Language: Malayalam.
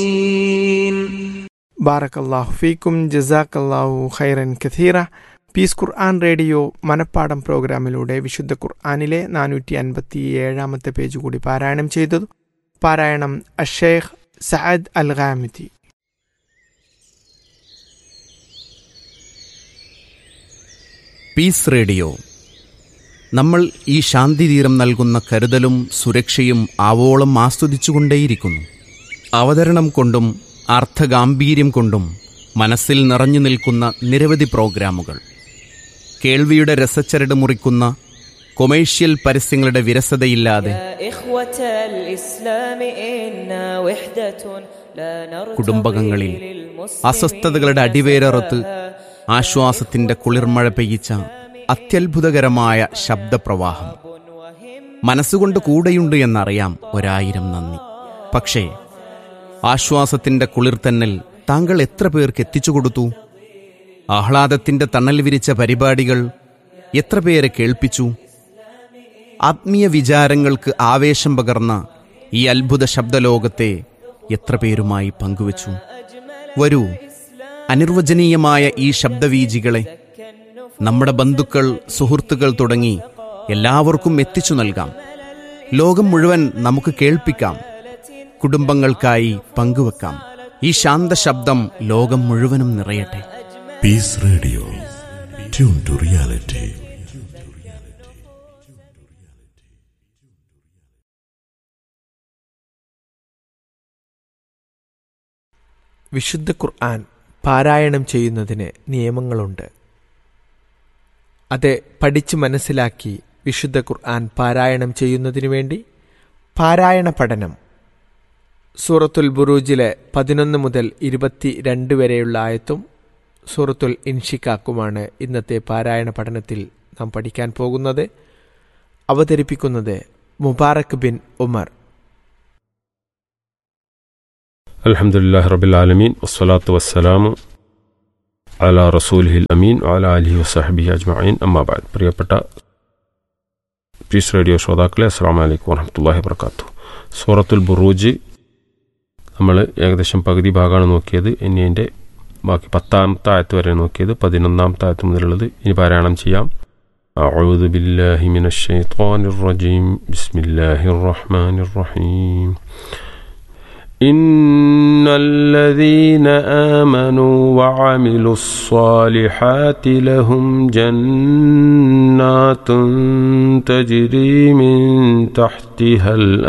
ബാറക്കല്ലാഹു ഫീക്കും ജസാക്കല്ലാഹു ഖൈറൻ കഥീറ പീസ് ഖുർആൻ റേഡിയോ മനപ്പാടം പ്രോഗ്രാമിലൂടെ വിശുദ്ധ ഖുർആാനിലെ നാനൂറ്റി അൻപത്തി ഏഴാമത്തെ പേജ് കൂടി പാരായണം ചെയ്തതു പാരായണം അഷേഖ് Saad Al Ghamdi peace radio നമ്മൾ ഈ ശാന്തിതീരം നൽകുന്ന കരുതലും സുരക്ഷയും ആവോളം ആസ്വദിച്ചുകൊണ്ടേയിരിക്കുന്നു അവതരണം കൊണ്ടും അർത്ഥഗാംഭീര്യം കൊണ്ടും മനസ്സിൽ നിറഞ്ഞു നിൽക്കുന്ന നിരവധി പ്രോഗ്രാമുകൾ കേൾവിയുടെ രസച്ചരട് മുറിക്കുന്ന കൊമേഴ്ഷ്യൽ പരസ്യങ്ങളുടെ വിരസതയില്ലാതെ يا إخوة الإسلام إنا وحدة لا نرتضي കുടുംബകങ്ങളിൽ للمسلمين അസ്വസ്ഥതകളുടെ അടിവേരറുത്ത് ആശ്വാസത്തിന്റെ കുളിർമഴ പെയ്യിച്ച അത്യത്ഭുതകരമായ ശബ്ദപ്രവാഹം മനസ്സുകൊണ്ട് കൂടെയുണ്ട് എന്നറിയാം ഒരായിരം നന്ദി പക്ഷേ ആശ്വാസത്തിന്റെ കുളിർത്തന്നൽ താങ്കൾ എത്ര പേർക്ക് എത്തിച്ചു കൊടുത്തു ആഹ്ലാദത്തിന്റെ തണൽ വിരിച്ച പരിപാടികൾ എത്ര പേരെ കേൾപ്പിച്ചു ആത്മീയ വിചാരങ്ങൾക്ക് ആവേശം പകർന്ന ഈ അത്ഭുത ശബ്ദലോകത്തെ എത്ര പേരുമായി പങ്കുവച്ചു വരൂ അനിർവചനീയമായ ഈ ശബ്ദവീജികളെ നമ്മുടെ ബന്ധുക്കൾ സുഹൃത്തുക്കൾ തുടങ്ങി എല്ലാവർക്കും എത്തിച്ചു നൽകാം ലോകം മുഴുവൻ നമുക്ക് കേൾപ്പിക്കാം കുടുംബങ്ങൾക്കായി പങ്കുവെക്കാം ഈ ശാന്ത ശബ്ദം ലോകം മുഴുവനും നിറയട്ടെ Peace Radio. Tune to reality. വിശുദ്ധ ഖുർആൻ പാരായണം ചെയ്യുന്നതിന് നിയമങ്ങളുണ്ട് അത് പഠിച്ച് മനസ്സിലാക്കി വിശുദ്ധ ഖുർആൻ പാരായണം ചെയ്യുന്നതിനു വേണ്ടി പാരായണ പഠനം സൂറത്തുൽ ബുറൂജിലെ പതിനൊന്ന് മുതൽ ഇരുപത്തി രണ്ട് വരെയുള്ള ആയത്തും സൂറത്തുൽ ഇൻഷിക്കാക്കുമാണ് ഇന്നത്തെ പാരായണ പഠനത്തിൽ നാം പഠിക്കാൻ പോകുന്നത് അവതരിപ്പിക്കുന്നത് മുബാറക് ബിൻ ഉമർ الحمد لله رب العالمين والصلاة والسلام على رسوله الأمين وعلى آله وصحبه أجمعين أما بعد പ്രിയപ്പെട്ട പീസ് റേഡിയോ ശ്രോതാക്കളെ അസ്സാം വലൈക്കും വറഹമത്തല്ലാഹി വർക്കാത്തു സൂറത്തുൽ ബുറൂജ് നമ്മൾ ഏകദേശം പകുതി ഭാഗമാണ് നോക്കിയത് ഇനി അതിൻ്റെ ബാക്കി പത്താമത്തെ ആയത്ത് വരെ നോക്കിയത് പതിനൊന്നാമത്തെ ആയത്ത് മുതലുള്ളത് ഇനി പാരായണം ചെയ്യാം أعوذ بالله من الشيطان الرجيم بسم الله الرحمن الرحيم إن الذين آمنوا وعملوا الصالحات لهم جنات تجري من تحتها الأنهار